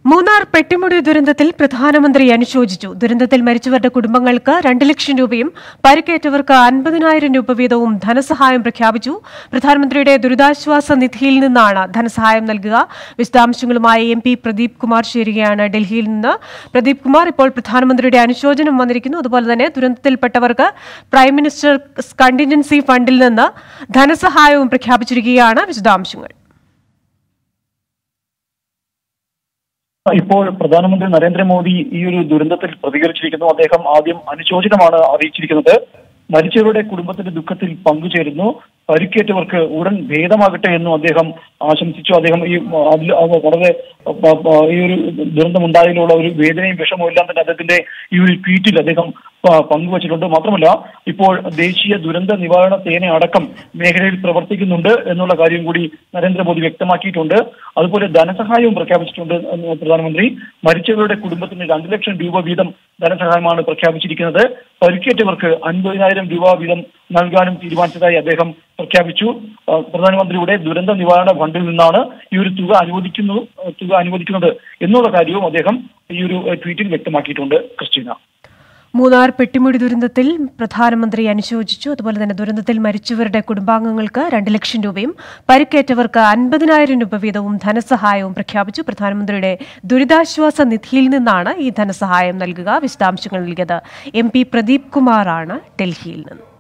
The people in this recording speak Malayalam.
മൂന്നാർ പെട്ടിമുടി ദുരന്തത്തിൽ പ്രധാനമന്ത്രി അനുശോചിച്ചു ദുരന്തത്തിൽ മരിച്ചവരുടെ കുടുംബങ്ങൾക്ക് രണ്ട് ലക്ഷം രൂപയും പരിക്കേറ്റവർക്ക് അൻപതിനായിരം രൂപ വീതവും ധനസഹായം പ്രഖ്യാപിച്ചു പ്രധാനമന്ത്രിയുടെ ദുരിതാശ്വാസ നിധിയിൽ നിന്നാണ് ധനസഹായം നൽകുക വിശദാംശങ്ങളുമായി എം പി പ്രദീപ് കുമാർ ചേരുകയാണ് ഡൽഹിയിൽ നിന്ന് പ്രദീപ് കുമാർ ഇപ്പോൾ പ്രധാനമന്ത്രിയുടെ അനുശോചനം വന്നിരിക്കുന്നു അതുപോലെ തന്നെ ദുരന്തത്തിൽപ്പെട്ടവർക്ക് പ്രൈം മിനിസ്റ്റർ കണ്ടിൻജൻസി ഫണ്ടിൽ നിന്ന് ധനസഹായവും പ്രഖ്യാപിച്ചിരിക്കുകയാണ് വിശദാംശങ്ങൾ ഇപ്പോൾ പ്രധാനമന്ത്രി നരേന്ദ്രമോദി ഈ ഒരു ദുരന്തത്തിൽ പ്രതികരിച്ചിരിക്കുന്നു അദ്ദേഹം ആദ്യം അനുശോചനമാണ് അറിയിച്ചിരിക്കുന്നത് മരിച്ചവരുടെ കുടുംബത്തിന്റെ ദുഃഖത്തിൽ പങ്കുചേരുന്നു പരിക്കേറ്റവർക്ക് ഉടൻ ഭേദമാകട്ടെ എന്നും അദ്ദേഹം ആശംസിച്ചു അദ്ദേഹം ഈ അതിൽ വളരെ പ- പ- ഈ ഒരു ദുരന്തമുണ്ടായതിലുള്ള ഒരു വേദനയും വിഷമവും എല്ലാം തന്നെ അദ്ദേഹത്തിന്റെ ഈ ഒരു ട്വീറ്റിൽ അദ്ദേഹം പ- പങ്കുവച്ചിട്ടുണ്ട് മാത്രമല്ല ഇപ്പോൾ ദേശീയ ദുരന്ത നിവാരണ സേന അടക്കം മേഖലയിൽ പ്രവർത്തിക്കുന്നുണ്ട് എന്നുള്ള കാര്യം കൂടി നരേന്ദ്രമോദി വ്യക്തമാക്കിയിട്ടുണ്ട് അതുപോലെ ധനസഹായവും പ്രഖ്യാപിച്ചിട്ടുണ്ട് എന്ന് പ്രധാനമന്ത്രി മരിച്ചവരുടെ കുടുംബത്തിന് രണ്ട് ലക്ഷം രൂപ വീതം ധനസഹായമാണ് പ്രഖ്യാപിച്ചിരിക്കുന്നത് പരിക്കേറ്റവർക്ക് അൻപതിനായിരം രൂപ വീതം നൽകാനും തീരുമാനിച്ചതായി അദ്ദേഹം പ്രഖ്യാപിച്ചു ആ, പ്രധാനമന്ത്രിയുടെ ദുരന്ത നിവാരണ ഫണ്ടിൽ നിന്നാണ് ഈ ഒരു തുക അനുവദിക്കുന്നു തുക അനുവദിക്കുന്നത് എന്നുള്ള കാര്യവും അദ്ദേഹം ഈ ഒരു ഏഹ്, ട്വീറ്റിൽ വ്യക്തമാക്കിയിട്ടുണ്ട് ക്രിസ്റ്റീന മൂന്നാർ പെട്ടിമുടി ദുരന്തത്തിൽ പ്രധാനമന്ത്രി അനുശോചിച്ചു അതുപോലെ തന്നെ ദുരന്തത്തിൽ മരിച്ചവരുടെ കുടുംബാംഗങ്ങൾക്ക് രണ്ട് ലക്ഷം രൂപയും പരിക്കേറ്റവർക്ക് അൻപതിനായിരം രൂപ വീതവും ധനസഹായവും പ്രഖ്യാപിച്ചു പ്രധാനമന്ത്രിയുടെ ദുരിതാശ്വാസ നിധിയിൽ നിന്നാണ് ഈ ധനസഹായം നൽകുക വിശദാംശങ്ങൾ നൽകിയത് എം പി പ്രദീപ് കുമാറാണ് ഡൽഹിയിൽ നിന്ന്